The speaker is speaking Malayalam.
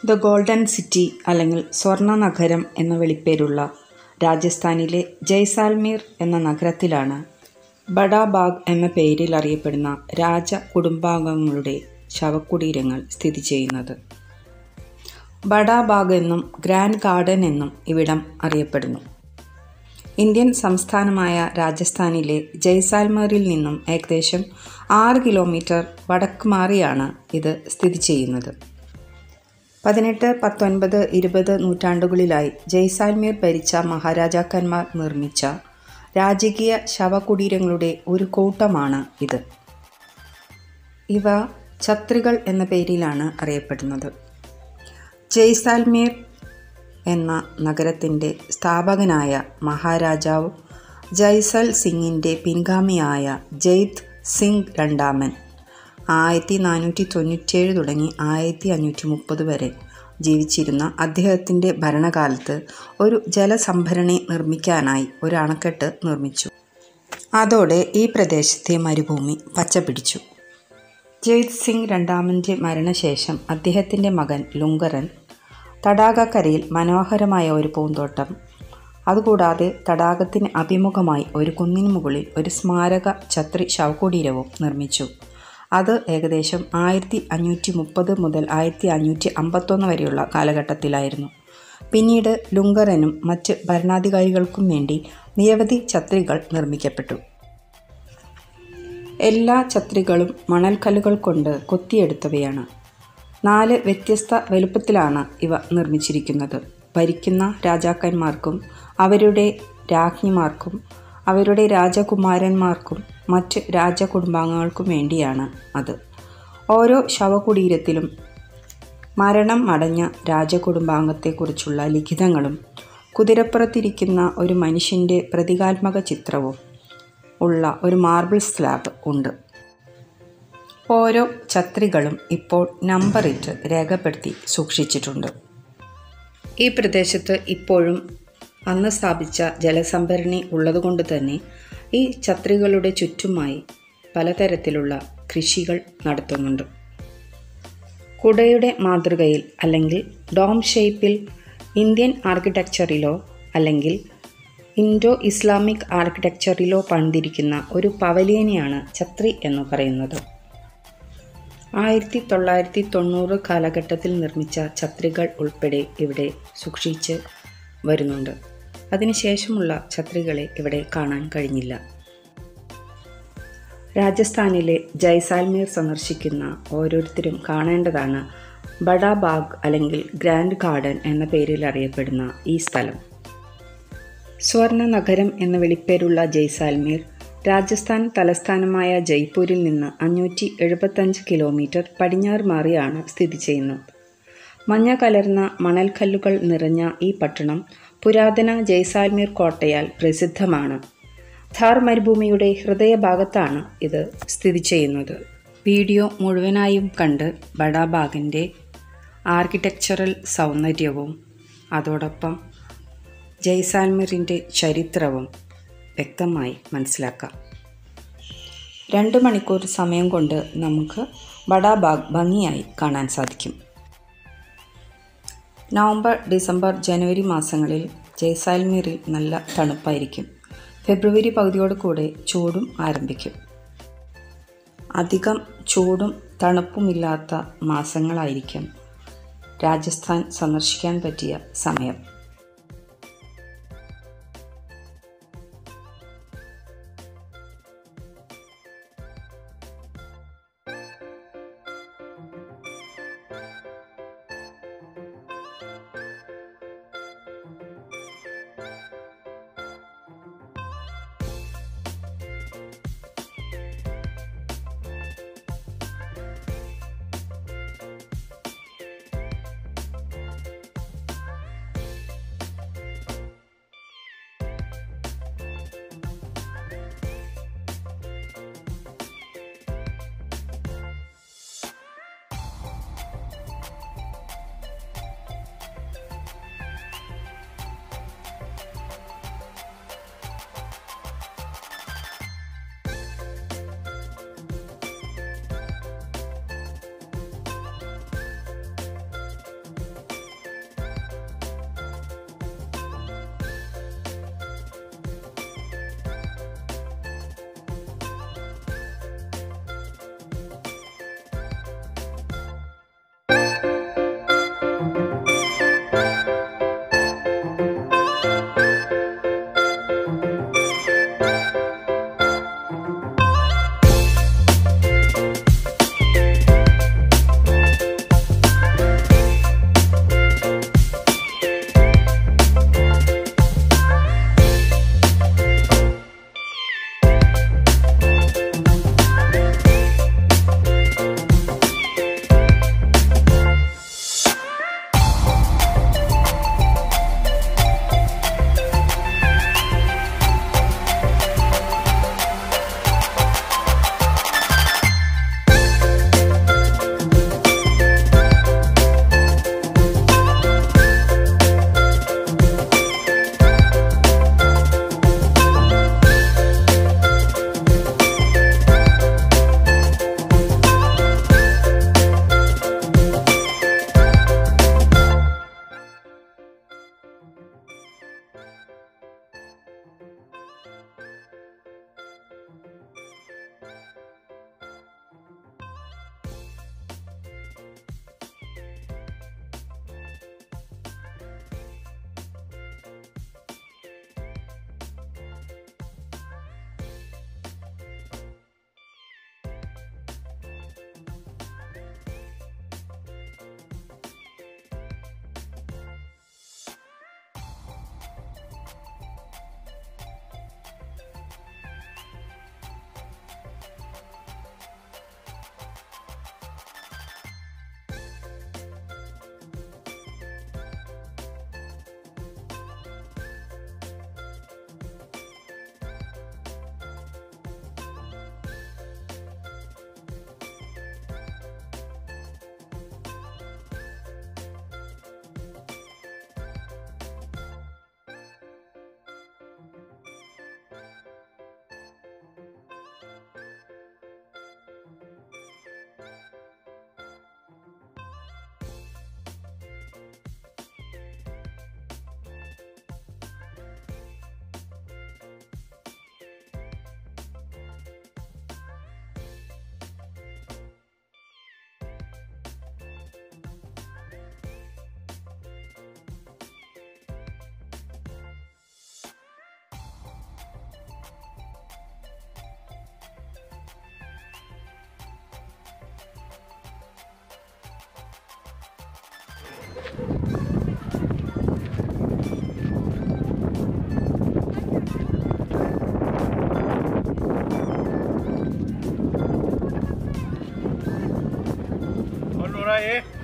ദ ഗോൾഡൻ സിറ്റി അല്ലെങ്കിൽ സ്വർണ്ണ നഗരം എന്ന വിളിപ്പേരുള്ള രാജസ്ഥാനിലെ ജയ്സാൽമീർ എന്ന നഗരത്തിലാണ് ബഡാബാഗ് എന്ന പേരിൽ അറിയപ്പെടുന്ന രാജ കുടുംബാംഗങ്ങളുടെ ശവകുടീരങ്ങൾ സ്ഥിതി ചെയ്യുന്നത് ബഡാബാഗ് എന്നും ഗ്രാൻഡ് ഗാർഡൻ എന്നും ഇവിടം അറിയപ്പെടുന്നു ഇന്ത്യൻ സംസ്ഥാനമായ രാജസ്ഥാനിലെ ജയ്സാൽമീറിൽ നിന്നും ഏകദേശം ആറ് കിലോമീറ്റർ വടക്ക് മാറിയാണ് ഇത് സ്ഥിതി ചെയ്യുന്നത് പതിനെട്ട് പത്തൊൻപത് ഇരുപത് നൂറ്റാണ്ടുകളിലായി ജയ്സാൽമീർ ഭരിച്ച മഹാരാജാക്കന്മാർ നിർമ്മിച്ച രാജകീയ ശവകുടീരങ്ങളുടെ ഒരു കൂട്ടമാണ് ഇത് ഇവ ഛത്രികൾ എന്ന പേരിലാണ് അറിയപ്പെടുന്നത് ജയ്സാൽമീർ എന്ന നഗരത്തിൻ്റെ സ്ഥാപകനായ മഹാരാജാവ് ജയ്സൽ സിംഗിൻ്റെ പിൻഗാമിയായ ജയ്ത് സിംഗ് രണ്ടാമൻ ആയിരത്തി നാനൂറ്റി തൊണ്ണൂറ്റേഴ് തുടങ്ങി ആയിരത്തി അഞ്ഞൂറ്റി മുപ്പത് വരെ ജീവിച്ചിരുന്ന അദ്ദേഹത്തിൻ്റെ ഭരണകാലത്ത് ഒരു ജലസംഭരണി നിർമ്മിക്കാനായി ഒരു അണക്കെട്ട് നിർമ്മിച്ചു അതോടെ ഈ പ്രദേശത്തെ മരുഭൂമി പച്ചപിടിച്ചു ജയ്ത് സിംഗ് രണ്ടാമൻ്റെ മരണശേഷം അദ്ദേഹത്തിൻ്റെ മകൻ ലുങ്കറൻ തടാകക്കരയിൽ മനോഹരമായ ഒരു പൂന്തോട്ടം അതുകൂടാതെ തടാകത്തിന് അഭിമുഖമായി ഒരു കുന്നിന് മുകളിൽ ഒരു സ്മാരക ഛത്രി ശവകുടീരവും നിർമ്മിച്ചു അത് ഏകദേശം ആയിരത്തി അഞ്ഞൂറ്റി മുപ്പത് മുതൽ ആയിരത്തി അഞ്ഞൂറ്റി അമ്പത്തൊന്ന് വരെയുള്ള കാലഘട്ടത്തിലായിരുന്നു പിന്നീട് ലുങ്കറനും മറ്റ് ഭരണാധികാരികൾക്കും വേണ്ടി നിരവധി ഛത്രികൾ നിർമ്മിക്കപ്പെട്ടു എല്ലാ ഛത്രികളും മണൽക്കല്ലുകൾ കൊണ്ട് കൊത്തിയെടുത്തവയാണ് നാല് വ്യത്യസ്ത വലുപ്പത്തിലാണ് ഇവ നിർമ്മിച്ചിരിക്കുന്നത് ഭരിക്കുന്ന രാജാക്കന്മാർക്കും അവരുടെ രാജ്ഞിമാർക്കും അവരുടെ രാജകുമാരന്മാർക്കും മറ്റ് രാജകുടുംബാംഗങ്ങൾക്കും വേണ്ടിയാണ് അത് ഓരോ ശവകുടീരത്തിലും മരണം അടഞ്ഞ രാജകുടുംബാംഗത്തെക്കുറിച്ചുള്ള ലിഖിതങ്ങളും കുതിരപ്പുറത്തിരിക്കുന്ന ഒരു മനുഷ്യൻ്റെ പ്രതീകാത്മക ചിത്രവും ഉള്ള ഒരു മാർബിൾ സ്ലാബ് ഉണ്ട് ഓരോ ഛത്രികളും ഇപ്പോൾ നമ്പറിട്ട് രേഖപ്പെടുത്തി സൂക്ഷിച്ചിട്ടുണ്ട് ഈ പ്രദേശത്ത് ഇപ്പോഴും അന്ന് സ്ഥാപിച്ച ജലസംഭരണി ഉള്ളതുകൊണ്ട് തന്നെ ഈ ഛത്രികളുടെ ചുറ്റുമായി പലതരത്തിലുള്ള കൃഷികൾ നടത്തുന്നുണ്ട് കുടയുടെ മാതൃകയിൽ അല്ലെങ്കിൽ ഡോം ഷേപ്പിൽ ഇന്ത്യൻ ആർക്കിടെക്ചറിലോ അല്ലെങ്കിൽ ഇൻഡോ ഇസ്ലാമിക് ആർക്കിടെക്ചറിലോ പണിതിരിക്കുന്ന ഒരു പവലിയനെയാണ് ഛത്രി എന്ന് പറയുന്നത് ആയിരത്തി തൊള്ളായിരത്തി തൊണ്ണൂറ് കാലഘട്ടത്തിൽ നിർമ്മിച്ച ഛത്രികൾ ഉൾപ്പെടെ ഇവിടെ സൂക്ഷിച്ച് വരുന്നുണ്ട് അതിനുശേഷമുള്ള ഛത്രികളെ ഇവിടെ കാണാൻ കഴിഞ്ഞില്ല രാജസ്ഥാനിലെ ജയ്സാൽമീർ സന്ദർശിക്കുന്ന ഓരോരുത്തരും കാണേണ്ടതാണ് ബഡാബാഗ് അല്ലെങ്കിൽ ഗ്രാൻഡ് ഗാർഡൻ എന്ന പേരിൽ അറിയപ്പെടുന്ന ഈ സ്ഥലം സ്വർണ്ണ നഗരം എന്ന വിളിപ്പേരുള്ള ജയ്സാൽമീർ രാജസ്ഥാൻ തലസ്ഥാനമായ ജയ്പൂരിൽ നിന്ന് അഞ്ഞൂറ്റി എഴുപത്തഞ്ച് കിലോമീറ്റർ പടിഞ്ഞാറ് മാറിയാണ് സ്ഥിതി ചെയ്യുന്നത് മഞ്ഞ കലർന്ന മണൽക്കല്ലുകൾ നിറഞ്ഞ ഈ പട്ടണം പുരാതന ജയ്സാൽമീർ കോട്ടയാൽ പ്രസിദ്ധമാണ് ഥാർ മരുഭൂമിയുടെ ഹൃദയഭാഗത്താണ് ഇത് സ്ഥിതി ചെയ്യുന്നത് വീഡിയോ മുഴുവനായും കണ്ട് ബഡാബാഗിൻ്റെ ആർക്കിടെക്ചറൽ സൗന്ദര്യവും അതോടൊപ്പം ജയ്സാൽമീറിൻ്റെ ചരിത്രവും വ്യക്തമായി മനസ്സിലാക്കാം രണ്ട് മണിക്കൂർ സമയം കൊണ്ട് നമുക്ക് ബഡാബാഗ് ഭംഗിയായി കാണാൻ സാധിക്കും നവംബർ ഡിസംബർ ജനുവരി മാസങ്ങളിൽ ജയ്സാൽമീറിൽ നല്ല തണുപ്പായിരിക്കും ഫെബ്രുവരി പകുതിയോട് കൂടെ ചൂടും ആരംഭിക്കും അധികം ചൂടും തണുപ്പുമില്ലാത്ത മാസങ്ങളായിരിക്കും രാജസ്ഥാൻ സന്ദർശിക്കാൻ പറ്റിയ സമയം है